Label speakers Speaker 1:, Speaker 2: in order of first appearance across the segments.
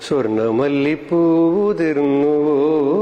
Speaker 1: സ്വർണമല്ലിപ്പൂതിർന്നുവോ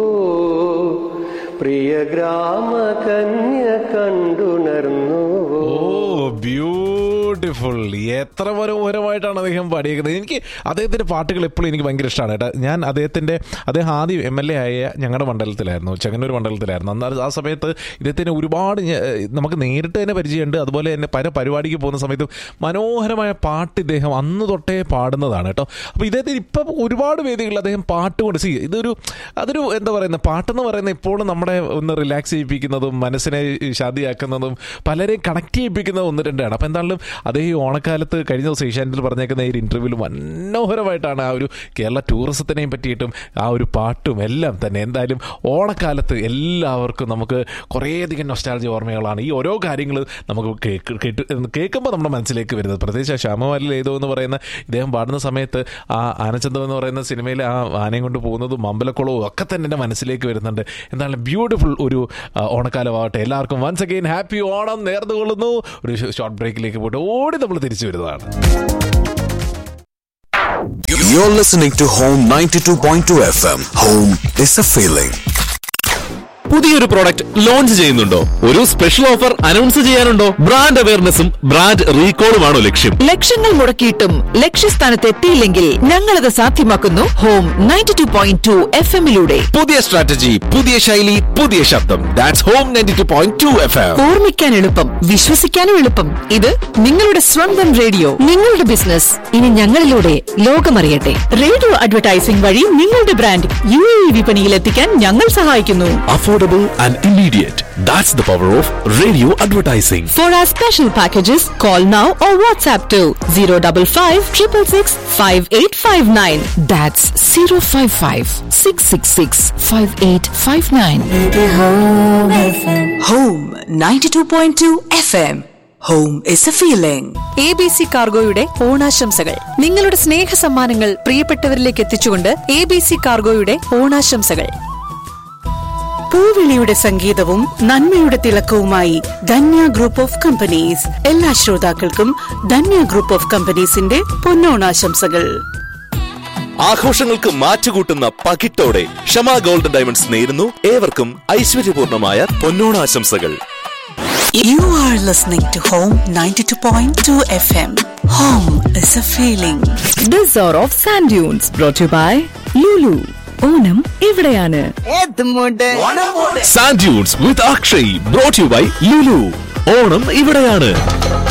Speaker 1: പ്രിയ ഗ്രാമ കന്യ കണ്ടുണർന്നുവോ
Speaker 2: ഓ ബ്യൂട്ടിഫുൾ എത്ര മനോഹരമായിട്ടാണ് അദ്ദേഹം പാടിയേക്കുന്നത് എനിക്ക് അദ്ദേഹത്തിന്റെ പാട്ടുകൾ എപ്പോഴും എനിക്ക് ഭയങ്കര ഇഷ്ടമാണ് കേട്ടോ ഞാൻ അദ്ദേഹത്തിന്റെ അദ്ദേഹം ആദ്യം എം എൽ എ ആയ ഞങ്ങളുടെ മണ്ഡലത്തിലായിരുന്നു ചെങ്ങന്നൂർ മണ്ഡലത്തിലായിരുന്നു എന്നാൽ ആ സമയത്ത് ഇദ്ദേഹത്തിന് ഒരുപാട് ഞ- നമുക്ക് നേരിട്ട് തന്നെ പരിചയമുണ്ട് അതുപോലെ തന്നെ പല പരിപാടിക്ക് പോകുന്ന സമയത്തും മനോഹരമായ പാട്ട് ഇദ്ദേഹം അന്ന് തൊട്ടേ പാടുന്നതാണ് കേട്ടോ അപ്പോൾ ഇദ്ദേഹത്തിന് ഇപ്പം ഒരുപാട് വേദികളിൽ അദ്ദേഹം പാട്ട് കൊണ്ട് സി ഇതൊരു അതൊരു എന്താ പറയുന്നത് പാട്ടെന്ന് പറയുന്നത് ഇപ്പോഴും നമ്മുടെ ഒന്ന് റിലാക്സ് ചെയ്യിപ്പിക്കുന്നതും മനസ്സിനെ ശാന്തിയാക്കുന്നതും പലരെയും കണക്ട് ചെയ്യിപ്പിക്കുന്നത് ഒന്ന് രണ്ടാണ് അപ്പോൾ എന്തായാലും അദ്ദേഹം ഈ ഓണക്കാലത്ത് കഴിഞ്ഞ ദിവസം ഏഷ്യാനെറ്റിൽ പറഞ്ഞേക്കുന്ന ഈ ഒരു ഇൻ്റർവ്യൂവിൽ മനോഹരമായിട്ടാണ് ആ ഒരു കേരള ടൂറിസത്തിനെയും പറ്റിയിട്ടും ആ ഒരു പാട്ടും എല്ലാം തന്നെ എന്തായാലും ഓണക്കാലത്ത് എല്ലാവർക്കും നമുക്ക് കുറേയധികം നൊസ്റ്റാളജി ഓർമ്മകളാണ് ഈ ഓരോ കാര്യങ്ങൾ നമുക്ക് കേക്ക് കേട്ട് കേൾക്കുമ്പോൾ നമ്മുടെ മനസ്സിലേക്ക് വരുന്നത് പ്രത്യേകിച്ച് ശ്യാമവാലിൽ ഏതോ എന്ന് പറയുന്ന ഇദ്ദേഹം പാടുന്ന സമയത്ത് ആ ആനച്ചന്തം എന്ന് പറയുന്ന സിനിമയിൽ ആ ആനയും കൊണ്ട് പോകുന്നതും അമ്പലക്കുളവും ഒക്കെ തന്നെ എൻ്റെ മനസ്സിലേക്ക് വരുന്നുണ്ട് എന്താണ് ബ്യൂട്ടിഫുൾ ഒരു ആ, ഓണക്കാലമാവട്ടെ എല്ലാവർക്കും വൺസ് അഗെയിൻ ഹാപ്പി ഓണം നേർന്നു കൊള്ളുന്നു ഒരു ഷോർട്ട് ബ്രേക്കിലേക്ക് പോയിട്ട് ഓടി നമ്മൾ തിരിച്ചു വരുന്നതാണ്
Speaker 3: You're listening to Home 92.2 FM. Home is a feeling.
Speaker 4: പുതിയൊരു പ്രോഡക്റ്റ് ലോഞ്ച് ചെയ്യുന്നുണ്ടോ ഒരു സ്പെഷ്യൽ ഓഫർ അനൗൺസ് ചെയ്യാനുണ്ടോ ബ്രാൻഡ് അവയർനെസ്സും ബ്രാൻഡ് റീകോളുമാണോ ലക്ഷ്യം
Speaker 5: ലക്ഷങ്ങൾ മുടക്കിയിട്ടും ലക്ഷ്യസ്ഥാനത്ത് എത്തിയില്ലെങ്കിൽ ഞങ്ങളത് സാധ്യമാക്കുന്നു home ninety two point two F എമ്മിലൂടെ
Speaker 4: പുതിയ സ്ട്രാറ്റജി പുതിയ ശൈലി പുതിയ ശബ്ദം that's home ninety two point two FM എം
Speaker 5: ഓർമ്മിക്കാൻ എളുപ്പം വിശ്വസിക്കാനും എളുപ്പം ഇത് നിങ്ങളുടെ സ്വന്തം റേഡിയോ നിങ്ങളുടെ ബിസിനസ് ഇനി ഞങ്ങളിലൂടെ ലോകമറിയട്ടെ റേഡിയോ അഡ്വർടൈസിംഗ് വഴി നിങ്ങളുടെ ബ്രാൻഡ് യു എ വിപണിയിൽ എത്തിക്കാൻ ഞങ്ങൾ സഹായിക്കുന്നു
Speaker 4: affordable and immediate that's the power of radio advertising
Speaker 5: For our special packages, call now or WhatsApp to 055 666 5859. That's 055 666 5859.
Speaker 6: Home 92.2 FM. Home is a feeling.
Speaker 7: A B C കാർഗോയുടെ ഓണാശംസകൾ നിങ്ങളുടെ സ്നേഹ സമ്മാനങ്ങൾ പ്രിയപ്പെട്ടവരിലേക്ക് എത്തിച്ചുകൊണ്ട് എ ബി സി കാർഗോയുടെ ഓണാശംസകൾ പൂവിളിയുടെ സംഗീതവും നന്മയുടെ തിളക്കവുമായി ധന്യ ഗ്രൂപ്പ് ഓഫ് കമ്പനീസ് എല്ലാ ശ്രോതാക്കൾക്കും ധന്യ ഗ്രൂപ്പ് ഓഫ് കമ്പനീസിന്റെ പൊന്നോണാശംസകൾ
Speaker 4: ആഘോഷങ്ങൾക്ക് മാറ്റുകൂട്ടുന്ന പകിട്ടോടെ ഷമ ഗോൾഡൻ ഡയമണ്ട്സ് നേരുന്നു ഏവർക്കും ഐശ്വര്യപൂർണമായ പൊന്നോണാശംസകൾ
Speaker 6: You are listening to Home 92.2 FM. Home is a feeling.
Speaker 5: This hour of Sand Dunes brought to you by Lulu. Onam ഇവിടെയാണ്
Speaker 4: Sandunes with Akshay brought you by Lulu Onam ഇവിടെയാണ്